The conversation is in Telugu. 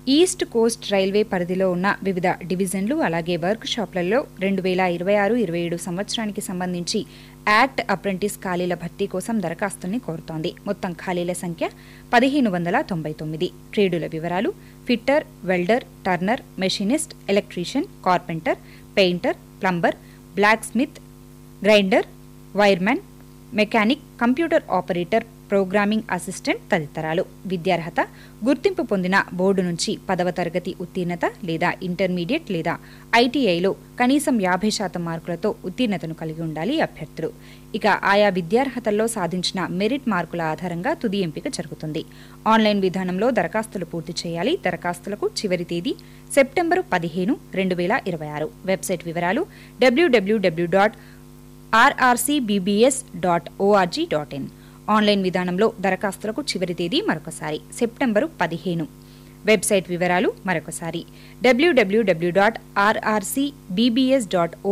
ఈస్ట్ కోస్ట్ రైల్వే పరిధిలో ఉన్న వివిధ డివిజన్లు అలాగే వర్క్ షాప్లలో రెండు వేల ఇరవై ఆరు ఇరవై ఏడు సంవత్సరానికి సంబంధించి యాక్ట్ అప్రెంటిస్ ఖాళీల భర్తీ కోసం దరఖాస్తుల్ని కోరుతోంది మొత్తం ఖాళీల సంఖ్య పదిహేను వందల తొంభై తొమ్మిది ట్రేడుల వివరాలు fitter welder turner machinist electrician carpenter painter plumber blacksmith grinder wiremen mechanic computer operator programming assistant తదితరాలు విద్యార్హత గుర్తింపు పొందిన బోర్డు నుంచి పదవ తరగతి ఉత్తీర్ణత లేదా ఇంటర్మీడియట్ లేదా ఐటీఐలో కనీసం యాభై శాతం మార్కులతో ఉత్తీర్ణతను కలిగి ఉండాలి అభ్యర్థులు ఇక ఆయా విద్యార్హతల్లో సాధించిన మెరిట్ మార్కుల ఆధారంగా తుది ఎంపిక జరుగుతుంది ఆన్లైన్ విధానంలో దరఖాస్తులు పూర్తి చేయాలి దరఖాస్తులకు చివరి తేదీ సెప్టెంబరు పదిహేను రెండు వేల ఇరవై ఆరు వెబ్సైట్ వివరాలు WWW dot RRCBBS dot ORG dot in online విధానంలో దరఖాస్తులకు చివరి తేదీ మరొకసారి సెప్టెంబరు పదిహేను వెబ్సైట్ వివరాలు మరొకసారి డబ్ల్యూడబ్ల్యూడబ్ల్యూ డాట్ ఆర్ఆర్సీబీబీఎస్ డాట్